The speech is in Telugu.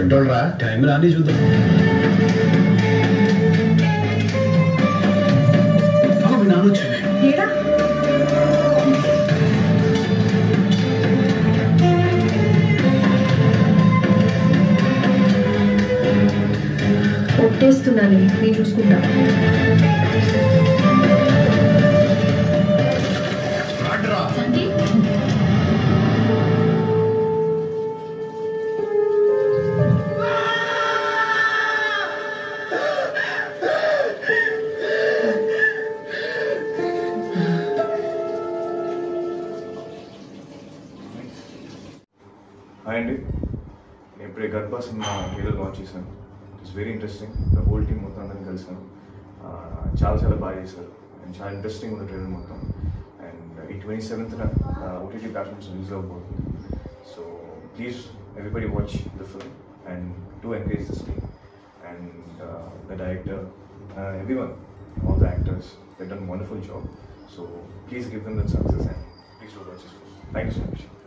ఎలాంటి రా టైం రాని చూద్దాం అగో మీ నాన్న వచ్చాడు ఏడా ఒట్టేస్తున్నాను నేను చూసుకుంటా రాడ్రా హాయ్ అండి నేను ఇప్పుడే గర్భ సినిమా ట్రైలర్ లాంచ్ చేశాను it's very interesting the whole team మొత్తం అందరిని కలిసాను ఆ, చాలా చాలా బాగా చేశారు అండ్ చాలా ఇంట్రెస్టింగ్ ఉంది ట్రైలర్ మొత్తం అండ్ ఈ ట్వంటీ సెవెంత్న ఓటీటీ ప్లాట్ఫామ్స్ రిలీజ్ అవ్వబోతుంది so please everybody watch the film and do encourage this team and the director everyone all the actors they done wonderful job so please give them that success and please do watch this thank you so much